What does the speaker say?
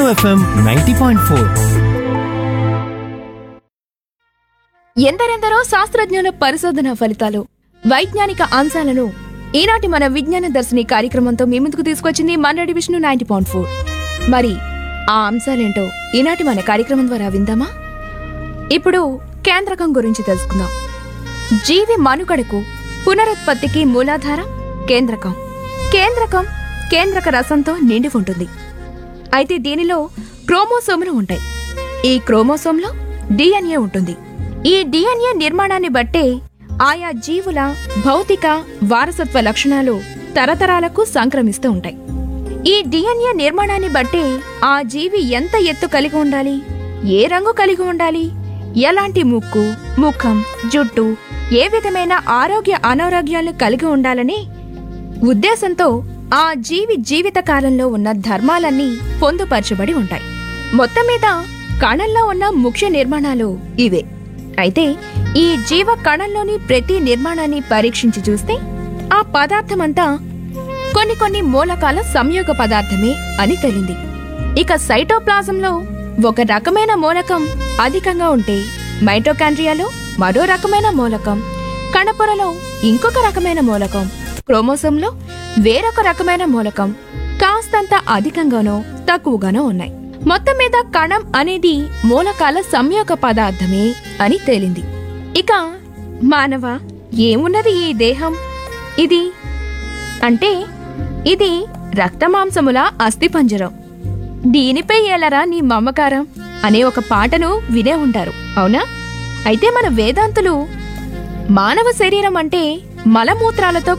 FM ninety point four ఎందరెందరో శాస్త్రజ్ఞుల పరిశోధన ఫలితాలు వైజ్ఞానిక అంశాలను ఈనాటి మన విజ్ఞాన దర్శిని కార్యక్రమంతో మీ ముందుకు తీసుకొచ్చింది మన్నడి విష్ణు నైన్టీ పాయింట్ ఫోర్ మరి ఆ అంశాలేంటో ఈనాటి మన కార్యక్రమం ద్వారా విందామా ఇప్పుడు కేంద్రకం గురించి తెలుసుకుందాం జీవి మనుగడకు పునరుత్పత్తికి మూలాధారం కేంద్రకం కేంద్రకం కేంద్రక రసంతో నిండి ఉంటుంది అయితే దీనిలో క్రోమోసోములు ఉంటాయి ఈ క్రోమోసోమ్లో డిఎన్ఏ ఉంటుంది ఈ డిఎన్ఏ నిర్మాణాన్ని బట్టే ఆయా జీవుల భౌతిక వారసత్వ లక్షణాలు తరతరాలకు సంక్రమిస్తూ ఉంటాయి ఈ డిఎన్ఏ నిర్మాణాన్ని బట్టే ఆ జీవి ఎంత ఎత్తు కలిగి ఉండాలి ఏ రంగు కలిగి ఉండాలి ఎలాంటి ముక్కు ముఖం జుట్టు ఏ విధమైన ఆరోగ్య అనారోగ్యాలు కలిగి ఉండాలని ఉద్దేశంతో ఆ జీవి జీవిత కాలంలో ఉన్న ధర్మాలన్నీ పొందుపరచబడి ఉంటాయి మొత్తం మీద కణంలో ఉన్న ముఖ్య నిర్మాణాలు ఇవే అయితే ఈ జీవ కణంలోని ప్రతి నిర్మాణాన్ని పరీక్షించి చూస్తే ఆ పదార్థమంతా కొన్ని కొన్ని మూలకాల సంయోగ పదార్థమే అని తేలింది ఇక సైటోప్లాజంలో ఒక రకమైన మూలకం అధికంగా ఉంటే మైటోకాండ్రియాలో మరో రకమైన మూలకం కణపొరలో ఇంకొక రకమైన మూలకం క్రోమోసోమ్లో వేరొక రకమైన మూలకం కాస్తంత అధికంగానో తక్కువగానో ఉన్నాయి మొత్తం మీద కణం అనేది మూలకాల సంయోగ పదార్థమే అని తేలింది ఇక మానవ ఏమున్నది ఈ దేహం ఇది అంటే ఇది రక్తమాంసముల అస్థిపంజరం దీనిపై ఏలరా నీ మమకారం అనే ఒక పాటను వినే ఉంటారు అవునా అయితే మన వేదాంతులు మానవ శరీరం అంటే మలమూత్రాలతో